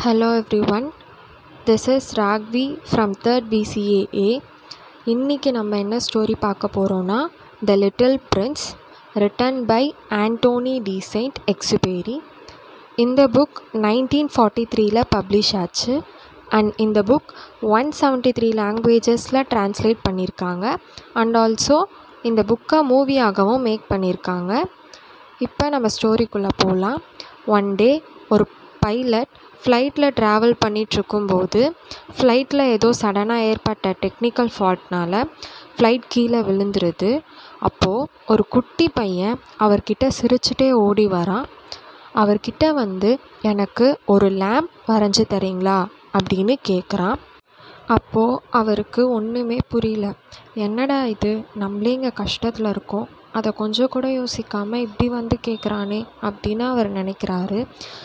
Hello everyone, this is Ragvi from 3rd BCAA. இன்னைக்கு நம்ம என்ன ஸ்டோரி பார்க்க போகிறோன்னா the little prince written by Antoine de Saint Exupery இந்த புக் நைன்டீன் ஃபார்ட்டி த்ரீல பப்ளிஷ் ஆச்சு அண்ட் இந்த புக் ஒன் செவன்ட்டி த்ரீ லாங்குவேஜஸில் ட்ரான்ஸ்லேட் பண்ணியிருக்காங்க அண்ட் ஆல்சோ இந்த புக்கை மூவியாகவும் மேக் பண்ணியிருக்காங்க இப்போ நம்ம ஸ்டோரிக்குள்ளே போகலாம் ஒன் டே ஒரு பைலட் ஃப்ளைட்டில் ட்ராவல் பண்ணிகிட்ருக்கும்போது ஃப்ளைட்டில் ஏதோ சடனாக ஏற்பட்ட டெக்னிக்கல் ஃபால்ட்னால் ஃப்ளைட் கீழே விழுந்துருது அப்போது ஒரு குட்டி பையன் அவர்கிட்ட சிரிச்சிட்டே ஓடி வரான் அவர்கிட்ட வந்து எனக்கு ஒரு லேம்ப் வரைஞ்சி தரீங்களா அப்படின்னு கேட்குறான் அப்போது அவருக்கு ஒன்றுமே புரியல என்னடா இது நம்மளே இங்கே கஷ்டத்தில் இருக்கோம் அதை கொஞ்சம் கூட யோசிக்காமல் இப்படி வந்து கேட்குறானே அப்படின்னு அவர் நினைக்கிறாரு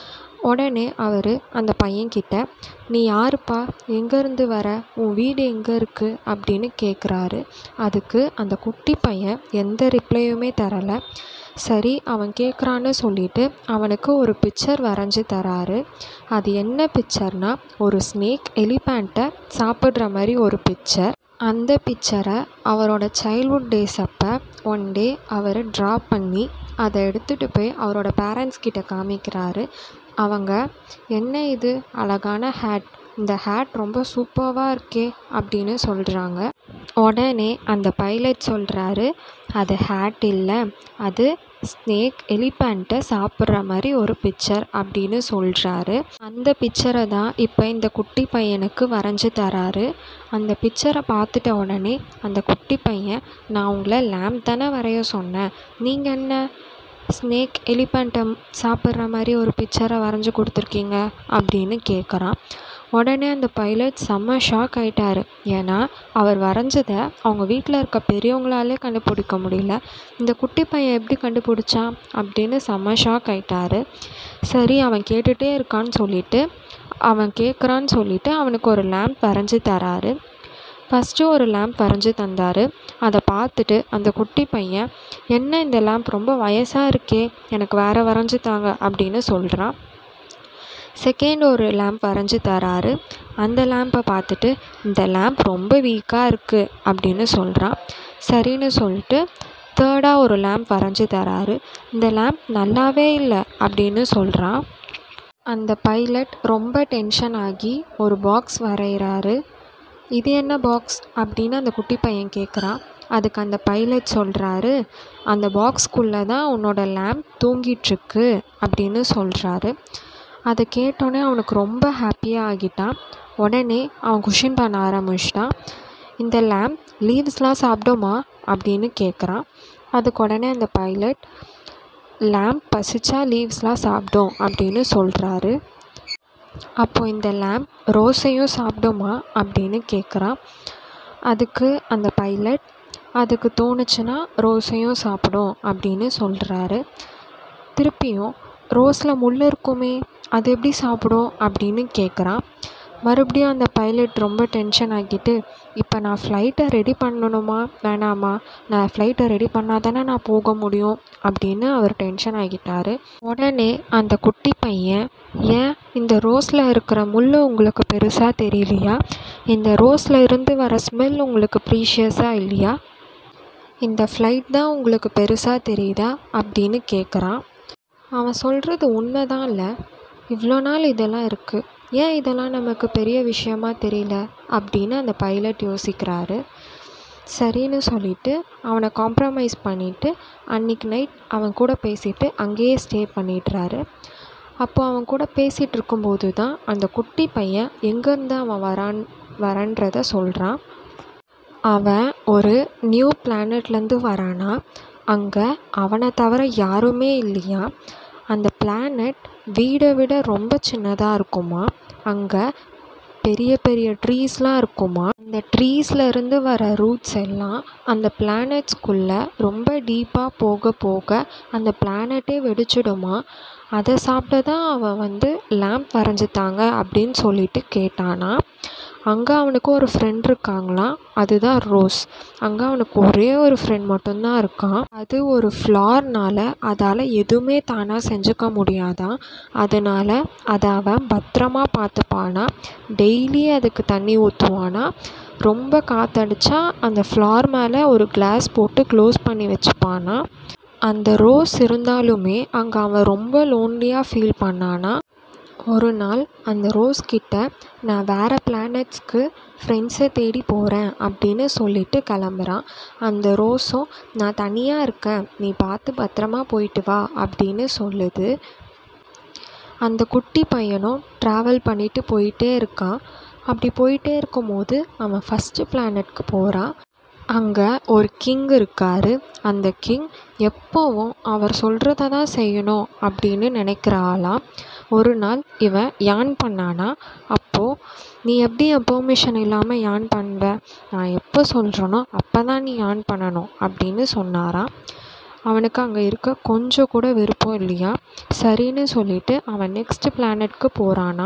உடனே அவர் அந்த பையன்கிட்ட நீ யாருப்பா எங்கேருந்து வர உன் வீடு எங்கே இருக்குது அப்படின்னு கேட்குறாரு அதுக்கு அந்த குட்டி பையன் எந்த ரிப்ளையுமே தரலை சரி அவன் கேட்குறான்னு சொல்லிட்டு அவனுக்கு ஒரு பிக்சர் வரைஞ்சி தராரு அது என்ன பிக்சர்னா ஒரு ஸ்னேக் எலிபேண்ட்டை சாப்பிட்ற மாதிரி ஒரு பிக்சர் அந்த பிக்சரை அவரோட சைல்ட்ஹுட் டேஸ் அப்போ ஒன் டே அவர் ட்ரா பண்ணி அதை எடுத்துகிட்டு போய் அவரோட பேரண்ட்ஸ் கிட்ட காமிக்கிறாரு அவங்க என்ன இது அழகான ஹேட் இந்த ஹேட் ரொம்ப சூப்பராக இருக்கே அப்படின்னு சொல்கிறாங்க உடனே அந்த பைலட் சொல்கிறாரு அது ஹேட் இல்லை அது ஸ்னேக் எலிபேண்ட்டை சாப்பிட்ற மாதிரி ஒரு பிக்சர் அப்படின்னு சொல்கிறாரு அந்த பிக்சரை தான் இப்போ இந்த குட்டி பையனுக்கு வரைஞ்சி தராரு அந்த பிக்சரை பார்த்துட்ட உடனே அந்த குட்டி பையன் நான் உங்களை லேம்ப் தானே வரைய சொன்னேன் நீங்கள் என்ன ஸ்னேக் எலிபெண்ட்டை சாப்பிட்ற மாதிரி ஒரு பிக்சரை வரைஞ்சி கொடுத்துருக்கீங்க அப்படின்னு கேட்குறான் உடனே அந்த பைலட் செம்ம ஷாக் ஆகிட்டாரு ஏன்னா அவர் வரைஞ்சதை அவங்க வீட்டில் இருக்க பெரியவங்களாலே கண்டுபிடிக்க முடியல இந்த குட்டி பையன் எப்படி கண்டுபிடிச்சான் அப்படின்னு செம்ம ஷாக் ஆகிட்டாரு சரி அவன் கேட்டுகிட்டே இருக்கான்னு சொல்லிட்டு அவன் கேட்குறான்னு சொல்லிட்டு அவனுக்கு ஒரு லேம்ப் வரைஞ்சி தராரு ஃபஸ்ட்டு ஒரு லேம்ப் வரைஞ்சி தந்தார் அதை பார்த்துட்டு அந்த குட்டி பையன் என்ன இந்த லேம்ப் ரொம்ப வயசாக இருக்கே எனக்கு வேறு வரைஞ்சி தாங்க அப்படின்னு சொல்கிறான் செகண்ட் ஒரு லேம்ப் வரைஞ்சி தராரு அந்த லேம்பை பார்த்துட்டு இந்த லேம்ப் ரொம்ப வீக்காக இருக்குது அப்படின்னு சொல்கிறான் சரின்னு சொல்லிட்டு தேர்டாக ஒரு லேம்ப் வரைஞ்சி தராரு இந்த லேம்ப் நல்லாவே இல்லை அப்படின்னு சொல்கிறான் அந்த பைலட் ரொம்ப டென்ஷன் ஆகி ஒரு பாக்ஸ் வரைகிறாரு இது என்ன பாக்ஸ் அப்படின்னு அந்த குட்டி பையன் கேட்குறான் அதுக்கு அந்த பைலட் சொல்கிறாரு அந்த பாக்ஸ்க்குள்ளே தான் உன்னோட லேம்ப் தூங்கிட்டுருக்கு அப்படின்னு சொல்கிறாரு அதை கேட்டோடனே அவனுக்கு ரொம்ப ஹாப்பியாக ஆகிட்டான் உடனே அவன் குஷின் பண்ண ஆரம்பிச்சிட்டான் இந்த லேம்ப் லீவ்ஸ்லாம் சாப்பிடுமா அப்படின்னு கேட்குறான் அதுக்கு உடனே அந்த பைலட் லேம்ப் பசிச்சா லீவ்ஸ்லாம் சாப்பிடும் அப்படின்னு சொல்கிறாரு அப்போ இந்த லேம்ப் ரோஸையும் சாப்பிடுமா அப்படின்னு கேட்குறான் அதுக்கு அந்த பைலட் அதுக்கு தோணுச்சுன்னா ரோஸையும் சாப்பிடும் அப்படின்னு சொல்கிறாரு திருப்பியும் ரோஸில் முள் இருக்குமே அது எப்படி சாப்பிடும் அப்படின்னு கேட்குறான் மறுபடியும் அந்த பைலட் ரொம்ப டென்ஷன் ஆகிட்டு இப்போ நான் ஃப்ளைட்டை ரெடி பண்ணணுமா வேணாமா நான் ஃப்ளைட்டை ரெடி பண்ணால் தானே நான் போக முடியும் அப்படின்னு அவர் டென்ஷன் ஆகிட்டார் உடனே அந்த குட்டி பையன் ஏன் இந்த ரோஸில் இருக்கிற முள் உங்களுக்கு பெருசாக தெரியலையா இந்த ரோஸில் இருந்து வர ஸ்மெல் உங்களுக்கு ப்ரீஷியஸாக இல்லையா இந்த ஃப்ளைட் தான் உங்களுக்கு பெருசாக தெரியுதா அப்படின்னு கேட்குறான் அவன் சொல்கிறது உண்மைதான் இல்லை இவ்வளோ நாள் இதெல்லாம் இருக்குது ஏன் இதெல்லாம் நமக்கு பெரிய விஷயமா தெரியல அப்படின்னு அந்த பைலட் யோசிக்கிறாரு சரின்னு சொல்லிட்டு அவனை காம்ப்ரமைஸ் பண்ணிவிட்டு அன்றைக்கி நைட் அவன் கூட பேசிட்டு அங்கேயே ஸ்டே பண்ணிடுறாரு அப்போ அவன் கூட பேசிகிட்டு இருக்கும்போது தான் அந்த குட்டி பையன் எங்கேருந்து அவன் வரான் வரன்றத சொல்கிறான் அவன் ஒரு நியூ பிளானட்லேருந்து வரானா அங்கே அவனை தவிர யாருமே இல்லையா அந்த பிளானட் வீடை விட ரொம்ப சின்னதாக இருக்குமா அங்கே பெரிய பெரிய ட்ரீஸ்லாம் இருக்குமா அந்த ட்ரீஸில் இருந்து வர ரூட்ஸ் எல்லாம் அந்த பிளானட்ஸ்குள்ளே ரொம்ப டீப்பாக போக போக அந்த பிளானட்டே வெடிச்சிடுமா அதை சாப்பிட்டு தான் அவன் வந்து லேம்ப் வரைஞ்சித்தாங்க அப்படின்னு சொல்லிட்டு கேட்டானா அங்கே அவனுக்கு ஒரு ஃப்ரெண்ட் இருக்காங்களாம் அதுதான் ரோஸ் அங்கே அவனுக்கு ஒரே ஒரு ஃப்ரெண்ட் மட்டும்தான் இருக்கான் அது ஒரு ஃப்ளார்னால் அதால் எதுவுமே தானாக செஞ்சுக்க முடியாதான் அதனால் அதை அவன் பத்திரமா பார்த்துப்பானா டெய்லி அதுக்கு தண்ணி ஊற்றுவானா ரொம்ப காற்றடிச்சா அந்த ஃப்ளார் மேலே ஒரு கிளாஸ் போட்டு க்ளோஸ் பண்ணி வச்சுப்பானா அந்த ரோஸ் இருந்தாலுமே அங்கே அவன் ரொம்ப லோன்லியாக ஃபீல் பண்ணானா ஒரு நாள் அந்த ரோஸ் கிட்ட நான் வேறு பிளானட்ஸ்க்கு ஃப்ரெண்ட்ஸை தேடி போகிறேன் அப்படின்னு சொல்லிட்டு கிளம்புறான் அந்த ரோஸும் நான் தனியாக இருக்கேன் நீ பார்த்து பத்திரமா போயிட்டு வா அப்படின்னு சொல்லுது அந்த குட்டி பையனும் ட்ராவல் பண்ணிட்டு போயிட்டே இருக்கான் அப்படி போயிட்டே இருக்கும்போது அவன் ஃபஸ்ட்டு பிளானட்க்கு போகிறான் அங்கே ஒரு கிங் இருக்கார் அந்த கிங் எப்போவும் அவர் சொல்கிறத தான் செய்யணும் அப்படின்னு நினைக்கிற ஆளாம் ஒரு நாள் இவன் யான் பண்ணானா அப்போது நீ எப்படி என் பெர்மிஷன் இல்லாமல் யான் பண்ணுவ நான் எப்போ சொல்கிறேனோ அப்போ தான் நீ யான் பண்ணணும் அப்படின்னு சொன்னாராம் அவனுக்கு அங்கே இருக்க கொஞ்சம் கூட விருப்பம் இல்லையா சரின்னு சொல்லிட்டு அவன் நெக்ஸ்ட் பிளானட்க்கு போகிறானா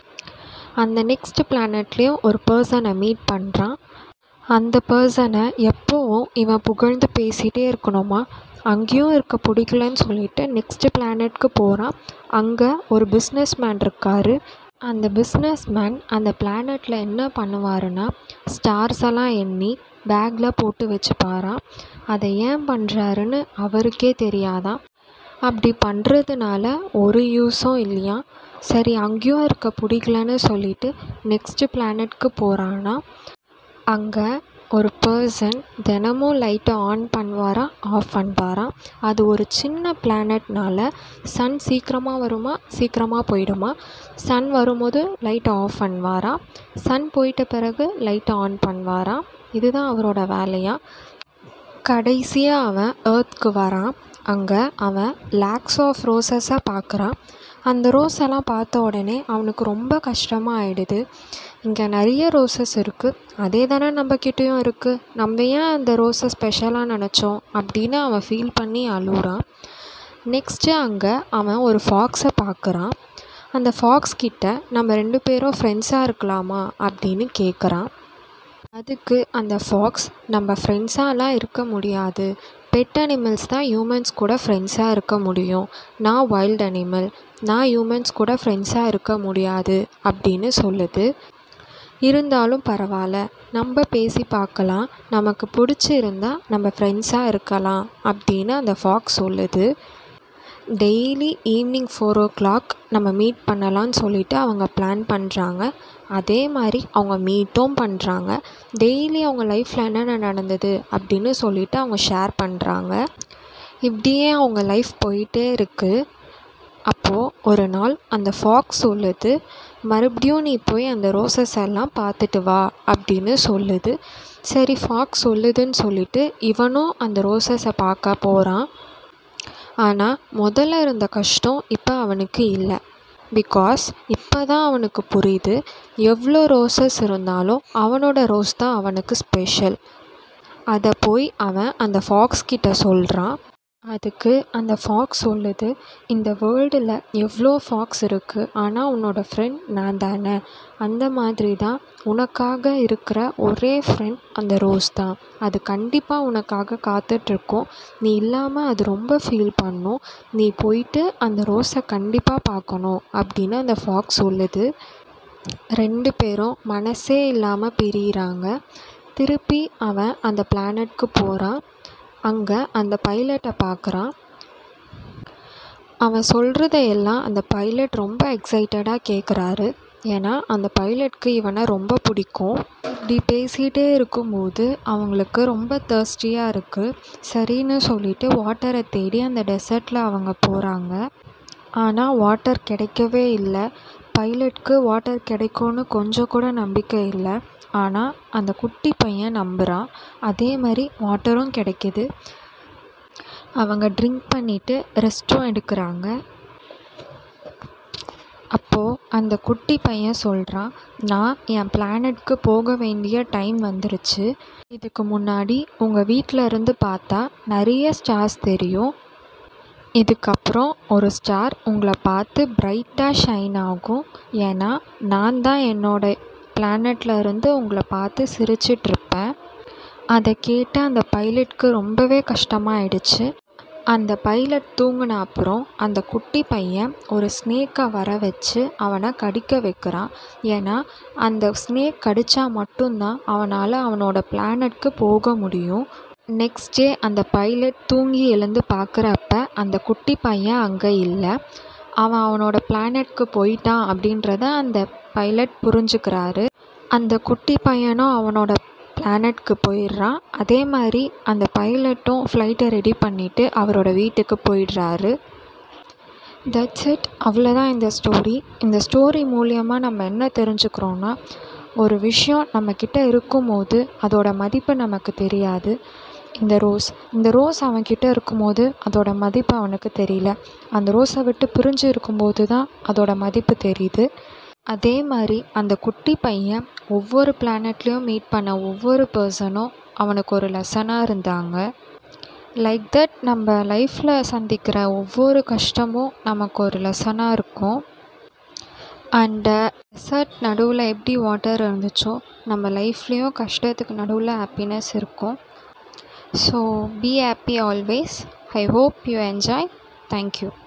அந்த நெக்ஸ்ட் பிளானட்லேயும் ஒரு பர்சனை மீட் பண்ணுறான் அந்த பர்சனை எப்போவும் இவன் புகழ்ந்து பேசிகிட்டே இருக்கணுமா அங்கேயும் இருக்க பிடிக்கலன்னு சொல்லிட்டு நெக்ஸ்ட் பிளானட்க்கு போகிறான் அங்கே ஒரு பிஸ்னஸ் மேன் இருக்கார் அந்த பிஸ்னஸ் மேன் அந்த பிளானட்டில் என்ன பண்ணுவாருன்னா ஸ்டார்ஸ் எல்லாம் எண்ணி பேக்கில் போட்டு வச்சுப்பாராம் அதை ஏன் பண்ணுறாருன்னு அவருக்கே தெரியாதான் அப்படி பண்ணுறதுனால ஒரு யூஸும் இல்லையா சரி அங்கேயும் இருக்க பிடிக்கலன்னு சொல்லிட்டு நெக்ஸ்ட்டு பிளானட்க்கு போகிறான்னா அங்கே ஒரு பர்சன் தினமும் லைட்டை ஆன் பண்ணுவாரா ஆஃப் பண்ணுவாராம் அது ஒரு சின்ன பிளானட்னால சன் சீக்கிரமாக வருமா சீக்கிரமாக போயிடுமா சன் வரும்போது லைட்டை ஆஃப் பண்ணுவாராம் சன் போயிட்ட பிறகு லைட்டை ஆன் பண்ணுவாராம் இதுதான் அவரோட வேலையா கடைசியாக அவன் ஏர்த்க்கு வரான் அங்கே அவன் லேக்ஸ் ஆஃப் ரோசஸை பார்க்குறான் அந்த ரோஸ் எல்லாம் பார்த்த உடனே அவனுக்கு ரொம்ப கஷ்டமாக ஆயிடுது இங்கே நிறைய ரோசஸ் இருக்குது அதே தானே நம்மக்கிட்டேயும் இருக்குது நம்ம ஏன் அந்த ரோஸை ஸ்பெஷலாக நினச்சோம் அப்படின்னு அவன் ஃபீல் பண்ணி அழுகுறான் நெக்ஸ்ட்டு அங்கே அவன் ஒரு ஃபாக்ஸை பார்க்குறான் அந்த ஃபாக்ஸ் கிட்ட நம்ம ரெண்டு பேரும் ஃப்ரெண்ட்ஸாக இருக்கலாமா அப்படின்னு கேட்குறான் அதுக்கு அந்த ஃபாக்ஸ் நம்ம ஃப்ரெண்ட்ஸாலாம் இருக்க முடியாது பெட் அனிமல்ஸ் தான் ஹியூமன்ஸ் கூட ஃப்ரெண்ட்ஸாக இருக்க முடியும் நான் வைல்ட் அனிமல் நான் ஹியூமன்ஸ் கூட ஃப்ரெண்ட்ஸாக இருக்க முடியாது அப்படின்னு சொல்லுது இருந்தாலும் பரவாயில்ல நம்ம பேசி பார்க்கலாம் நமக்கு பிடிச்சிருந்தா நம்ம ஃப்ரெண்ட்ஸாக இருக்கலாம் அப்படின்னு அந்த ஃபாக்ஸ் சொல்லுது daily evening four o'clock நம்ம மீட் பண்ணலான்னு சொல்லிட்டு அவங்க பிளான் பண்ணுறாங்க அதே மாதிரி அவங்க மீட்டும் பண்ணுறாங்க டெய்லி அவங்க லைஃப்பில் என்னென்ன நடந்தது அப்படின்னு சொல்லிட்டு அவங்க ஷேர் பண்ணுறாங்க இப்படியே அவங்க லைஃப் போயிட்டே இருக்குது அப்போது ஒரு நாள் அந்த ஃபாக்ஸ் சொல்லுது மறுபடியும் நீ போய் அந்த ரோசஸ் எல்லாம் பார்த்துட்டு வா அப்படின்னு சொல்லுது சரி ஃபாக்ஸ் சொல்லுதுன்னு சொல்லிட்டு இவனும் அந்த ரோசஸை பார்க்க போகிறான் ஆனால் முதல்ல இருந்த கஷ்டம் இப்போ அவனுக்கு இல்லை பிகாஸ் இப்போ தான் அவனுக்கு புரியுது எவ்வளோ ரோசஸ் இருந்தாலும் அவனோட ரோஸ் தான் அவனுக்கு ஸ்பெஷல் அதை போய் அவன் அந்த ஃபாக்ஸ் கிட்ட சொல்கிறான் அதுக்கு அந்த ஃபாக்ஸ் சொல்லுது இந்த வேர்ல்டில் எவ்வளோ ஃபாக்ஸ் இருக்குது ஆனால் உன்னோட ஃப்ரெண்ட் நான் தானே அந்த மாதிரி தான் உனக்காக இருக்கிற ஒரே ஃப்ரெண்ட் அந்த ரோஸ் தான் அது கண்டிப்பாக உனக்காக காத்துட்ருக்கோம் நீ இல்லாமல் அது ரொம்ப ஃபீல் பண்ணும் நீ போயிட்டு அந்த ரோஸை கண்டிப்பாக பார்க்கணும் அப்படின்னு அந்த ஃபாக்ஸ் சொல்லுது ரெண்டு பேரும் மனசே இல்லாமல் பிரியிறாங்க திருப்பி அவன் அந்த பிளானட்க்கு போகிறான் அங்கே அந்த பைலட்டை பார்க்குறான் அவன் சொல்கிறதையெல்லாம் அந்த பைலட் ரொம்ப எக்ஸைட்டடாக கேட்குறாரு ஏன்னா அந்த பைலட்க்கு இவனை ரொம்ப பிடிக்கும் இப்படி பேசிகிட்டே இருக்கும்போது அவங்களுக்கு ரொம்ப தேர்ஸ்டியாக இருக்குது சரின்னு சொல்லிட்டு வாட்டரை தேடி அந்த டெசர்ட்டில் அவங்க போகிறாங்க ஆனால் வாட்டர் கிடைக்கவே இல்லை பைலட்க்கு வாட்டர் கிடைக்கும்னு கொஞ்சம் கூட நம்பிக்கை இல்லை ஆனால் அந்த குட்டி பையன் நம்புகிறான் அதே மாதிரி வாட்டரும் கிடைக்கிது அவங்க ட்ரிங்க் பண்ணிவிட்டு ரெஸ்ட்டும் எடுக்கிறாங்க அப்போது அந்த குட்டி பையன் சொல்கிறான் நான் என் பிளானட்க்கு போக வேண்டிய டைம் வந்துருச்சு இதுக்கு முன்னாடி உங்கள் வீட்டில் இருந்து பார்த்தா நிறைய ஸ்டார்ஸ் தெரியும் இதுக்கப்புறம் ஒரு ஸ்டார் உங்களை பார்த்து பிரைட்டாக ஷைன் ஆகும் ஏன்னா நான் தான் என்னோட பிளானட்டில் இருந்து உங்களை பார்த்து சிரிச்சிட்ருப்பேன் அதை கேட்டு அந்த பைலட்க்கு ரொம்பவே கஷ்டமாயிடுச்சு அந்த பைலட் தூங்கின அப்புறம் அந்த குட்டி பையன் ஒரு ஸ்னேக்கை வர வச்சு அவனை கடிக்க வைக்கிறான் ஏன்னா அந்த ஸ்னேக் கடித்தா மட்டும்தான் அவனால் அவனோட பிளானட்க்கு போக முடியும் நெக்ஸ்ட் டே அந்த பைலட் தூங்கி எழுந்து பார்க்குறப்ப அந்த குட்டி பையன் அங்கே இல்லை அவன் அவனோட பிளானட்க்கு போயிட்டான் அப்படின்றத அந்த பைலட் புரிஞ்சுக்கிறாரு அந்த குட்டி பையனும் அவனோட பிளானட்க்கு போயிடுறான் அதே மாதிரி அந்த பைலட்டும் ஃப்ளைட்டை ரெடி பண்ணிவிட்டு அவரோட வீட்டுக்கு போயிடுறாரு தட்ஸ் இட் அவ்வளோதான் இந்த ஸ்டோரி இந்த ஸ்டோரி மூலியமாக நம்ம என்ன தெரிஞ்சுக்கிறோன்னா ஒரு விஷயம் நம்மக்கிட்ட இருக்கும்போது அதோட மதிப்பு நமக்கு தெரியாது இந்த ரோஸ் இந்த ரோஸ் அவன்கிட்ட இருக்கும்போது அதோட மதிப்பு அவனுக்கு தெரியல அந்த ரோஸை விட்டு பிரிஞ்சு இருக்கும்போது தான் அதோட மதிப்பு தெரியுது அதே மாதிரி அந்த குட்டி பையன் ஒவ்வொரு பிளானட்லேயும் மீட் பண்ண ஒவ்வொரு பர்சனும் அவனுக்கு ஒரு லெசனாக இருந்தாங்க லைக் தட் நம்ம லைஃப்பில் சந்திக்கிற ஒவ்வொரு கஷ்டமும் நமக்கு ஒரு லெசனாக இருக்கும் அண்டு டெசர்ட் நடுவில் எப்படி வாட்டர் இருந்துச்சோ நம்ம லைஃப்லேயும் கஷ்டத்துக்கு நடுவில் ஹாப்பினஸ் இருக்கும் so be happy always I hope you enjoy thank you